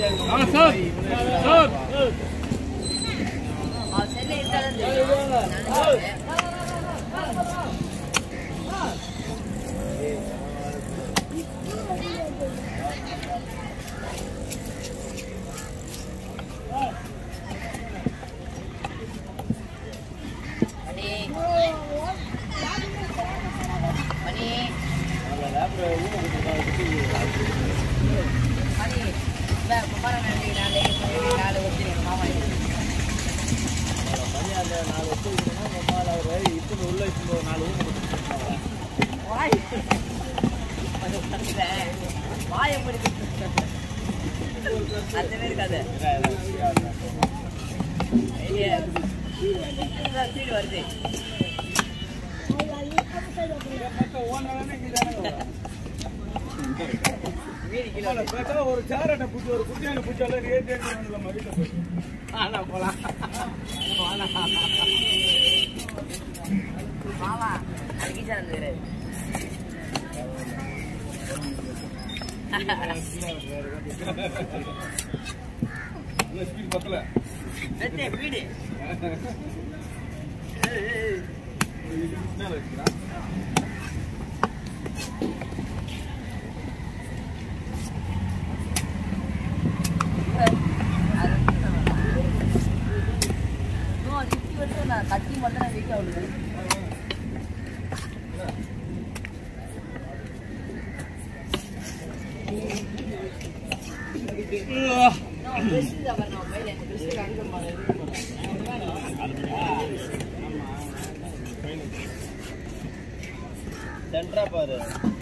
சென்னை இருந்தாலும் தெரியும் மணி மணி மணி இந்த குமாரன் நன்றி நாலு நாலு வச்சு எங்கள் மாமா வாய் வாயை முடிக்க அந்த மாதிரி இருக்காது ஸ்பீடு வருது வீடு கீழே ஒரு சாரட்டை பூச்சி ஒரு குட்டியான பூச்சி எல்லாம் ஏற்றி நம்ம வீட்டில் போய் ஆனா போலாம் மாமா அதுக்கு சார் இருந்தது ஸ்பீட் பத்தல வெத்தே வீடு கட்டி மட்டும் நான் வீக்க அவ்வளவு சென்ட்ரா பாரு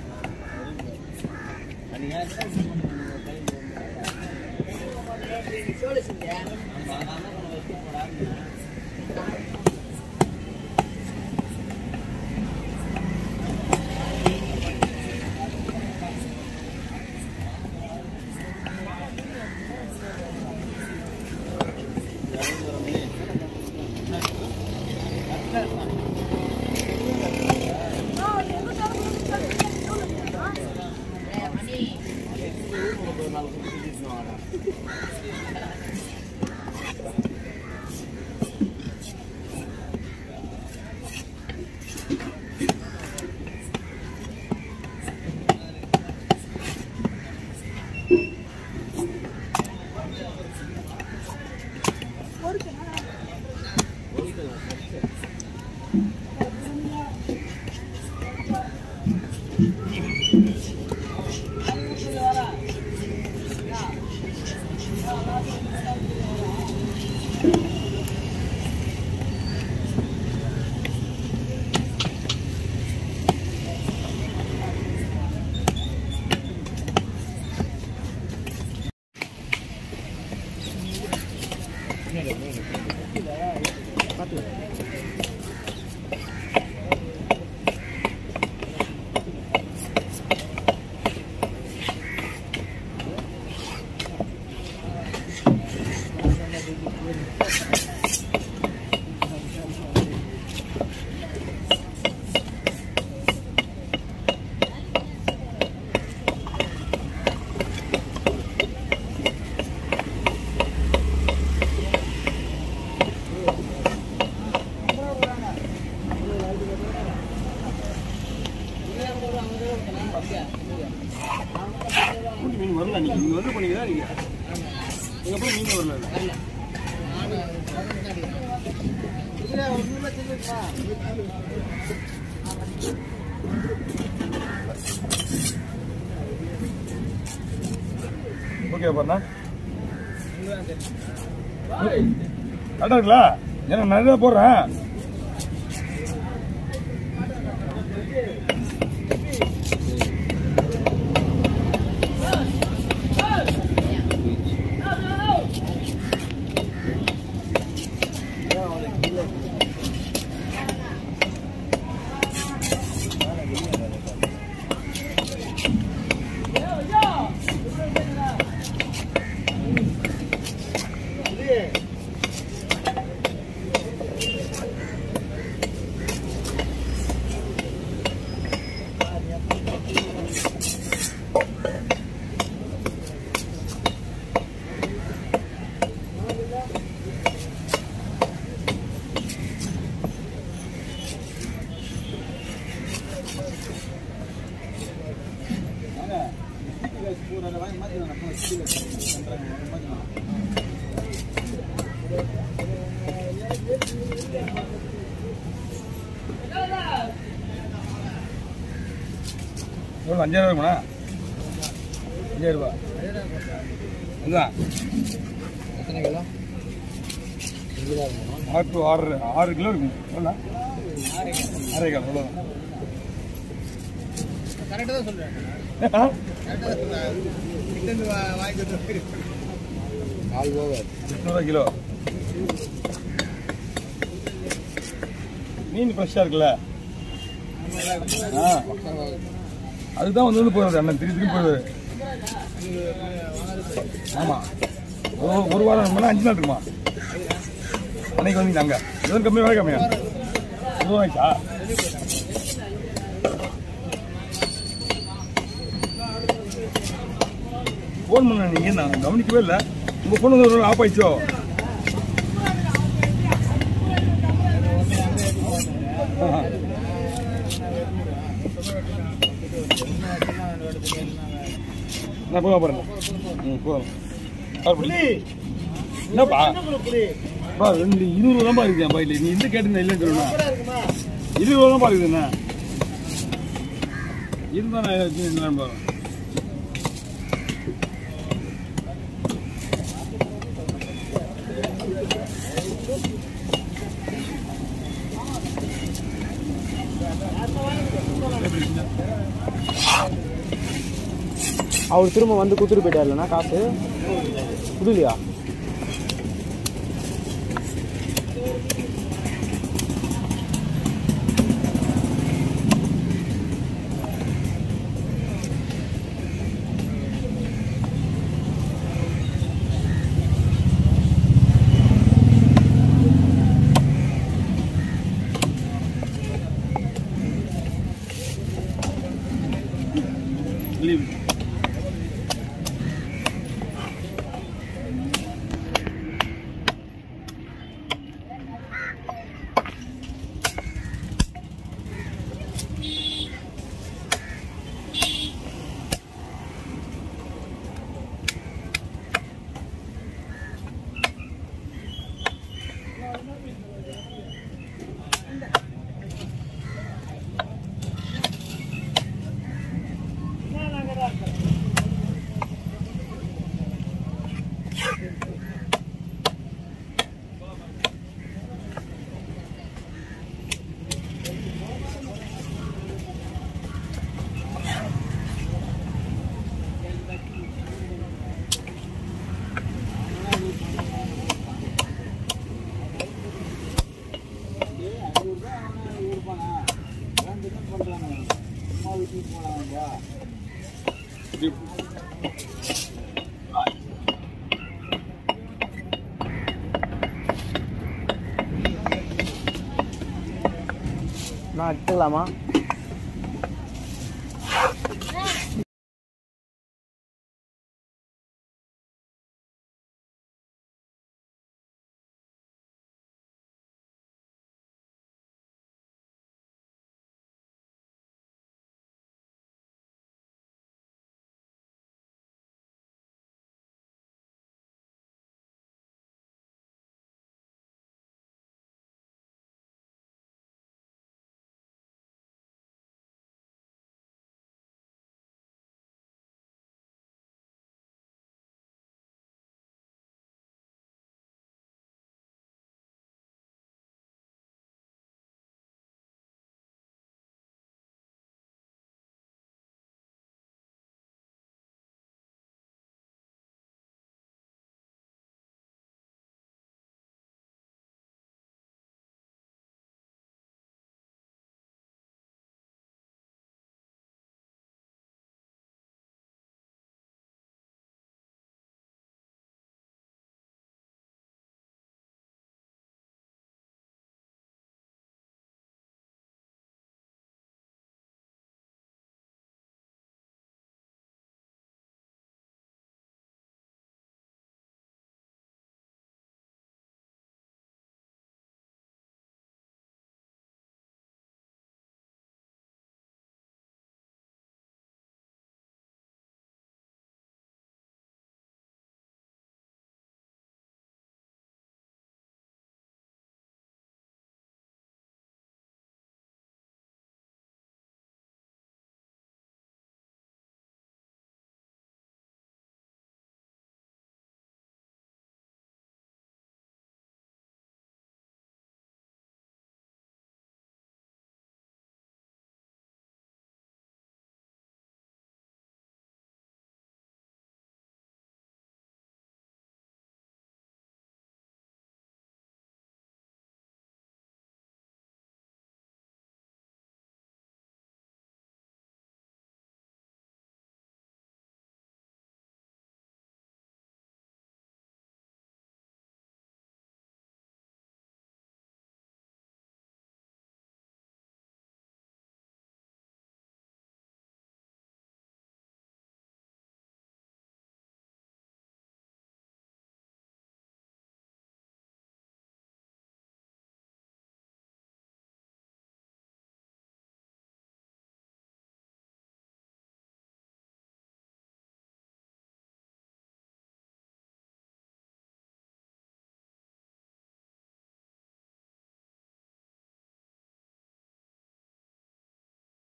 மீன் வரல நீங்க நீங்க வந்து பண்ணீங்களா நீங்க நீங்க போய் மீன் வரல ஓகே பண்ணா கரெக்டா இருக்குல்ல ஏன்னா நிறைய போடுறேன் எவ்வளோ அஞ்சாயிரம் இருக்குமா அஞ்சாயிரம் ரூபா அதுதான் எத்தனை கிலோ ஆறு to ஆறு ஆறு கிலோ இருக்கும் எவ்வளோ அரை கிலோ அவ்வளோதான் கரெக்டாக தான் சொல்கிறேன் ஆ? கரெக்டாக தான் சொல்கிறேன் இங்கிருந்து வாங்கிட்டு கால் ஓவர் எட்நூறுவா கிலோ மீன் ஃப்ரெஷ்ஷாக இருக்குல்ல ஆ அதுதான் வந்து வந்து போயிடுது அண்ணன் திருப்பி திருப்பி போயிடுது ஆமாம் ஒரு ஒரு வாரம் இருக்குமா அஞ்சு நாள் இருக்குமா அன்னைக்கு வந்தீங்க அங்கே எதுவும் கம்மி வேலை கம்மியா எதுவும் ஆயிடுச்சா ஃபோன் பண்ண நீங்கள் நான் கவனிக்கவே இல்லை உங்கள் ஃபோன் வந்து ஒரு ஆஃப் ஆயிடுச்சோ ஆஹா. நான் போக போகிறேன் ம் போதும் என்னப்பா பா ரெண்டு இருபது தான் இருக்குது என் பையில நீ இந்த கேட்டு இல்லைன்னு சொல்லணும் இருபது தான் இருக்குது என்ன இருந்தா நான் வச்சு என்னன்னு பாருங்க அவர் திரும்ப வந்து குத்துட்டு போயிட்டாருலண்ணா காசு புரியலையா லீவ் நான் எடுத்துக்கலாமா